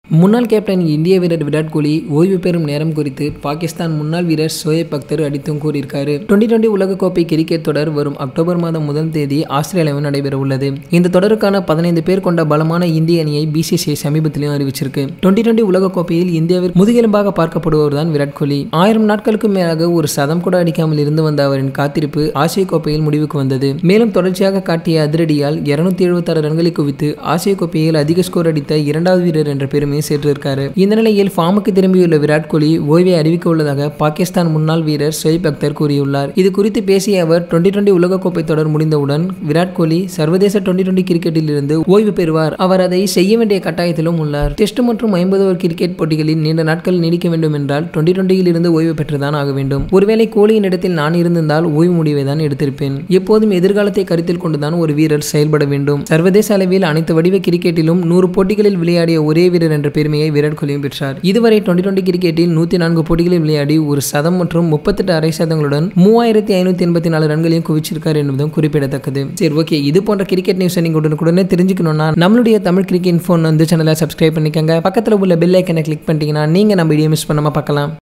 முன்னாள் கேப்டன் இந்திய வீரர் விராட் கோலி ஓய்வு பெறும் நேரம் குறித்து பாகிஸ்தான் முன்னாள் வீரர் சோயப் அக்தர் அடித்தும் கூறியிருக்காரு டுவெண்டி டுவெண்டி உலகக்கோப்பை கிரிக்கெட் தொடர் வரும் அக்டோபர் மாதம் முதல் தேதி ஆஸ்திரேலியாவில் நடைபெற உள்ளது இந்த தொடருக்கான பதினைந்து பேர் கொண்ட பலமான இந்திய அணியை பிசிசிஐ சமீபத்திலும் அறிவிச்சிருக்கு டுவெண்டி டுவெண்டி உலகக்கோப்பையில் இந்தியாவில் முதுகெலும்பாக பார்க்கப்படுவர் தான் விராட் கோலி ஆயிரம் நாட்களுக்கு மேலாக ஒரு சதம் கூட அடிக்காமல் இருந்து வந்த அவரின் காத்திருப்பு ஆசிய கோப்பையில் முடிவுக்கு வந்தது மேலும் தொடர்ச்சியாக காட்டிய அதிரடியால் இருநூத்தி எழுபத்தாறு ரன்களை குவித்து ஆசிய கோப்பையில் அதிக ஸ்கோர் அடித்த இரண்டாவது வீரர் என்ற பெருமை பெருமையை சேர்த்திருக்காரு இந்த நிலையில் ஃபார்முக்கு திரும்பியுள்ள விராட் கோலி ஓய்வை அறிவிக்க உள்ளதாக பாகிஸ்தான் முன்னாள் வீரர் ஷொய்ப் அக்தர் கூறியுள்ளார் இது குறித்து பேசிய அவர் டுவெண்டி டுவெண்டி உலகக்கோப்பை தொடர் முடிந்தவுடன் விராட் கோலி சர்வதேச டுவெண்டி டுவெண்டி கிரிக்கெட்டில் இருந்து ஓய்வு பெறுவார் அவர் அதை செய்ய வேண்டிய கட்டாயத்திலும் உள்ளார் டெஸ்ட் மற்றும் ஐம்பது ஓவர் கிரிக்கெட் போட்டிகளில் நீண்ட நாட்கள் நீடிக்க வேண்டும் என்றால் டுவெண்டி டுவெண்டியில் இருந்து ஓய்வு பெற்றுதான் ஆக வேண்டும் ஒருவேளை கோலியின் இடத்தில் நான் இருந்திருந்தால் ஓய்வு முடிவை தான் எடுத்திருப்பேன் எப்போதும் எதிர்காலத்தை கருத்தில் கொண்டுதான் ஒரு வீரர் செயல்பட வேண்டும் சர்வதேச அளவில் அனைத்து வடிவ கிரிக்கெட்டிலும் நூறு போட்டிகளில் விளையாடிய ஒரே வீரர் என்ற பெருமையை விராட் கோலியும் பெற்றார் இதுவரை டுவெண்டி டுவெண்டி கிரிக்கெட்டில் நூத்தி நான்கு போட்டிகளில் விளையாடி ஒரு சதம் மற்றும் முப்பத்தெட்டு அரை சதங்களுடன் மூவாயிரத்தி ஐநூத்தி எண்பத்தி நாலு ரன்களையும் குவிச்சிருக்கார் என்பதும் குறிப்பிடத்தக்கது சரி ஓகே இது போன்ற கிரிக்கெட் நியூஸ் நீங்க உடனுக்குடனே தெரிஞ்சுக்கணும்னா நம்மளுடைய தமிழ் கிரிக்கெட் ஃபோன் வந்து சேனலை சப்ஸ்கிரைப் பண்ணிக்கோங்க பக்கத்தில் உள்ள பெல் ஐக்கனை கிளிக் பண்ணிட்டீங்கன்னா நீங்க நம்ம வீடியோ மிஸ் பண்ணாம பார்க்கலாம்